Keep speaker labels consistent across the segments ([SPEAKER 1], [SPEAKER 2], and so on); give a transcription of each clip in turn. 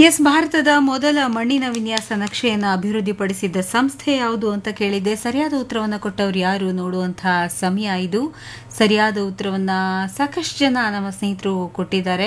[SPEAKER 1] S ಭಾರತದ ಮೊದಲ ಮಣ್ಣಿನ ವಿನ್ಯಾಸ ನಕ್ಷೆಯನ್ನು ಅಭಿವೃದ್ಧಿಪಡಿಸಿದ್ದ ಸಂಸ್ಥೆ ಯಾವುದು ಅಂತ ಕೇಳಿದ್ದೆ ಸರಿಯಾದ ಉತ್ತರವನ್ನು ಕೊಟ್ಟವರು ಯಾರು ನೋಡುವಂತಹ ಸಮಯ ಇದು ಸರಿಯಾದ ಉತ್ತರವನ್ನ ಸಾಕಷ್ಟು ಜನ ನಮ್ಮ ಸ್ನೇಹಿತರು ಕೊಟ್ಟಿದ್ದಾರೆ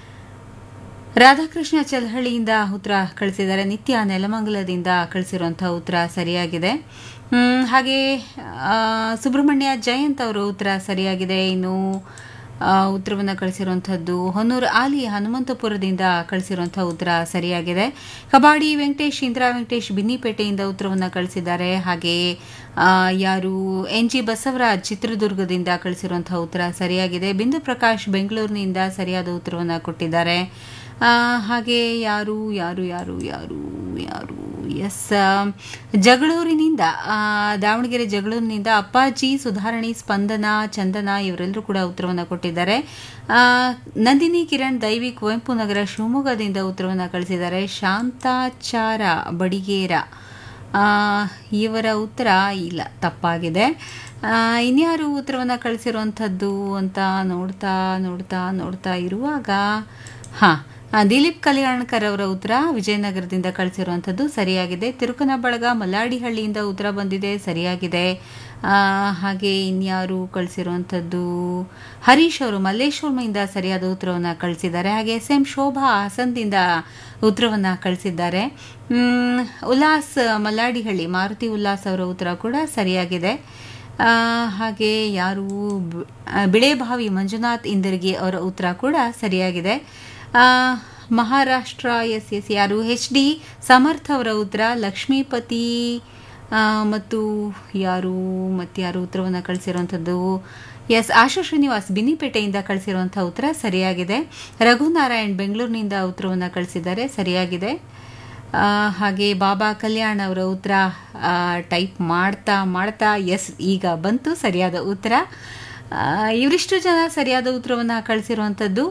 [SPEAKER 1] ರಾಧಾಕೃಷ್ಣ ಚಲಹಳ್ಳಿಯಿಂದ ಉತ್ತರ ಕಳಿಸಿದ್ದಾರೆ ನಿತ್ಯ ನೆಲಮಂಗಲದಿಂದ ಕಳಿಸಿರುವಂತಹ ಉತ್ತರ ಸರಿಯಾಗಿದೆ ಹ್ಮ್, ಹಾಗೆ ಆ, ಸುಬ್ರಹ್ಮಣ್ಯ ಜಯಂತ್ ಅವರ ಉತ್ತರ ಸರಿಯಾಗಿದೆ ಇನ್ನು ಉತ್ತರವನ್ನು ಕಳಿಸಿರುವಂಥದ್ದು ಹೊನ್ನೂರು ಆಲಿ ಹನುಮಂತಪುರದಿಂದ ಕಳಿಸಿರುವಂತಹ ಉತ್ತರ ಸರಿಯಾಗಿದೆ ಕಬಾಡಿ ವೆಂಕಟೇಶ್ ಇಂದಿರಾ ವೆಂಕಟೇಶ್ ಬಿನ್ನಿಪೇಟೆಯಿಂದ ಉತ್ತರವನ್ನು ಕಳಿಸಿದ್ದಾರೆ ಹಾಗೆ ಆ, ಯಾರು ಎನ್ ಜಿ ಬಸವರಾಜ್ ಚಿತ್ರದುರ್ಗದಿಂದ ಕಳಿಸಿರುವಂತಹ ಉತ್ತರ ಸರಿಯಾಗಿದೆ ಬಿಂದು ಪ್ರಕಾಶ್ ಬೆಂಗಳೂರಿನಿಂದ ಸರಿಯಾದ ಉತ್ತರವನ್ನು ಕೊಟ್ಟಿದ್ದಾರೆ ಆ, ಹಾಗೆ ಯಾರು ಯಾರು ಯಾರು ಯಾರು ಯಾರು ಎಸ್ ಜಗಳೂರಿನಿಂದ ಆ, ದಾವಣಗೆರೆ ಜಗಳೂರಿನಿಂದ ಅಪ್ಪಾಜಿ ಸುಧಾರಣಿ ಸ್ಪಂದನ ಚಂದನ ಇವರೆಲ್ಲರೂ ಕೂಡ ಉತ್ತರವನ್ನು ಕೊಟ್ಟಿದ್ದಾರೆ ಆ, ನಂದಿನಿ ಕಿರಣ್ ದೈವಿ ಕುವೆಂಪು ನಗರ ಶಿವಮೊಗ್ಗದಿಂದ ಉತ್ತರವನ್ನು ಕಳಿಸಿದ್ದಾರೆ ಶಾಂತಾಚಾರ ಬಡಿಗೇರ ಆ, ಇವರ ಉತ್ತರ ಇಲ್ಲ ತಪ್ಪಾಗಿದೆ ಆ, ಇನ್ಯಾರು ಉತ್ತರವನ್ನು ಕಳಿಸಿರುವಂಥದ್ದು ಅಂತ ನೋಡ್ತಾ ನೋಡ್ತಾ ನೋಡ್ತಾ ಇರುವಾಗ ಹಾಂ ದಿಲೀಪ್ ಕಲ್ಯಾಣ್ಕರ್ ಅವರ ಉತ್ತರ ವಿಜಯನಗರದಿಂದ ಕಳಿಸಿರುವಂಥದ್ದು ಸರಿಯಾಗಿದೆ ತಿರುಕನಬಳಗ ಮಲ್ಲಾಡಿಹಳ್ಳಿಯಿಂದ ಉತ್ತರ ಬಂದಿದೆ ಸರಿಯಾಗಿದೆ ಆ, ಹಾಗೆ ಇನ್ಯಾರು ಕಳಿಸಿರುವಂಥದ್ದು ಹರೀಶ್ ಅವರು ಮಲ್ಲೇಶ್ವರಮಿಂದ ಸರಿಯಾದ ಉತ್ತರವನ್ನು ಕಳಿಸಿದ್ದಾರೆ ಹಾಗೆ ಎಸ್ ಎಂ ಶೋಭಾ ಹಾಸನದಿಂದ ಉತ್ತರವನ್ನು ಕಳಿಸಿದ್ದಾರೆ ಮ್, ಉಲ್ಲಾಸ್ ಮಲ್ಲಾಡಿಹಳ್ಳಿ ಮಾರುತಿ ಉಲ್ಲಾಸ್ ಅವರ ಉತ್ತರ ಕೂಡ ಸರಿಯಾಗಿದೆ ಆ, ಹಾಗೆ ಯಾರು ಬ- ಆ, ಬಿಳೆಬಾವಿ ಮಂಜುನಾಥ್ ಇಂದರ್ಗಿ ಅವರ ಉತ್ತರ ಕೂಡ ಸರಿಯಾಗಿದೆ ಆ, ಮಹಾರಾಷ್ಟ್ರ ಎಸ್ ಎಸ್ ಯಾರು ಎಚ್ ಡಿ ಸಮರ್ಥ ಅವರ ಉತ್ತರ ಲಕ್ಷ್ಮೀಪತಿ ಆ, ಮತ್ತು ಯಾರು ಮತ್ತಾರು ಉತ್ತರವನ್ನು ಕಳಿಸಿರುವಂಥದ್ದು ಎಸ್ ಆಶಾ ಶ್ರೀನಿವಾಸ್ ಬಿನ್ನಿಪೇಟೆಯಿಂದ ಕಳಿಸಿರುವಂಥ ಉತ್ತರ ಸರಿಯಾಗಿದೆ ರಘುನಾರಾಯಣ್ ಬೆಂಗಳೂರಿನಿಂದ ಉತ್ತರವನ್ನು ಕಳಿಸಿದ್ದಾರೆ ಸರಿಯಾಗಿದೆ ಆ, ಹಾಗೆ ಬಾಬಾ ಕಲ್ಯಾಣ್ ಅವರ ಉತ್ತರ ಆ, ಟೈಪ್ ಮಾಡ್ತಾ ಮಾಡ್ತಾ ಎಸ್ ಈಗ ಬಂತು ಸರಿಯಾದ ಉತ್ತರ ಆ, ಇವರಿಷ್ಟು ಜನ ಸರಿಯಾದ ಉತ್ತರವನ್ನು ಕಳಿಸಿರುವಂಥದ್ದು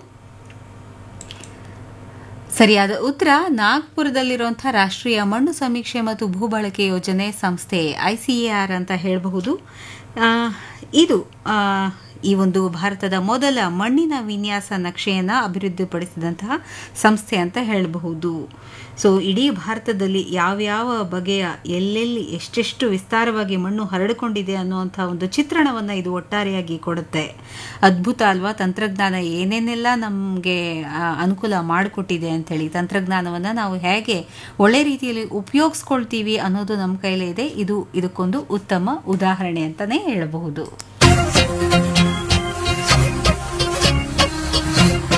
[SPEAKER 1] ಸರಿಯಾದ ಉತ್ತರ ನಾಗ್ಪುರದಲ್ಲಿರುವಂತಹ ರಾಷ್ಟ್ರೀಯ ಮಣ್ಣು ಸಮೀಕ್ಷೆ ಮತ್ತು ಭೂಬಳಕೆ ಯೋಜನೆ ಸಂಸ್ಥೆ ಐಸಿಎಆರ್ ಅಂತ ಹೇಳಬಹುದು ಆ, ಇದು ಆ, ಈ ಒಂದು ಭಾರತದ ಮೊದಲ ಮಣ್ಣಿನ ವಿನ್ಯಾಸ ನಕ್ಷೆಯನ್ನು ಅಭಿವೃದ್ಧಿಪಡಿಸಿದಂತಹ ಸಂಸ್ಥೆ ಅಂತ ಹೇಳಬಹುದು ಸೊ ಇಡೀ ಭಾರತದಲ್ಲಿ ಯಾವ್ಯಾವ ಬಗೆಯ ಎಲ್ಲೆಲ್ಲಿ ಎಷ್ಟೆಷ್ಟು ವಿಸ್ತಾರವಾಗಿ ಮಣ್ಣು ಹರಡಿಕೊಂಡಿದೆ ಅನ್ನುವಂಥ ಒಂದು ಚಿತ್ರಣವನ್ನು ಇದು ಒಟ್ಟಾರೆಯಾಗಿ ಕೊಡುತ್ತೆ ಅದ್ಭುತ ಅಲ್ವಾ ತಂತ್ರಜ್ಞಾನ ಏನೇನೆಲ್ಲ ನಮಗೆ ಅನುಕೂಲ ಮಾಡಿಕೊಟ್ಟಿದೆ ಅಂಥೇಳಿ ತಂತ್ರಜ್ಞಾನವನ್ನು ನಾವು ಹೇಗೆ ಒಳ್ಳೆ ರೀತಿಯಲ್ಲಿ ಉಪಯೋಗಿಸ್ಕೊಳ್ತೀವಿ ಅನ್ನೋದು ನಮ್ಮ ಕೈಲೇ ಇದೆ ಇದು ಇದಕ್ಕೊಂದು ಉತ್ತಮ ಉದಾಹರಣೆ ಅಂತಲೇ ಹೇಳಬಹುದು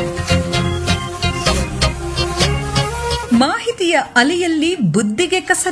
[SPEAKER 2] ಮಾಹಿತಿಯ ಅಲೆಯಲ್ಲಿ ಬುದ್ಧಿಗೆ ಕಸರ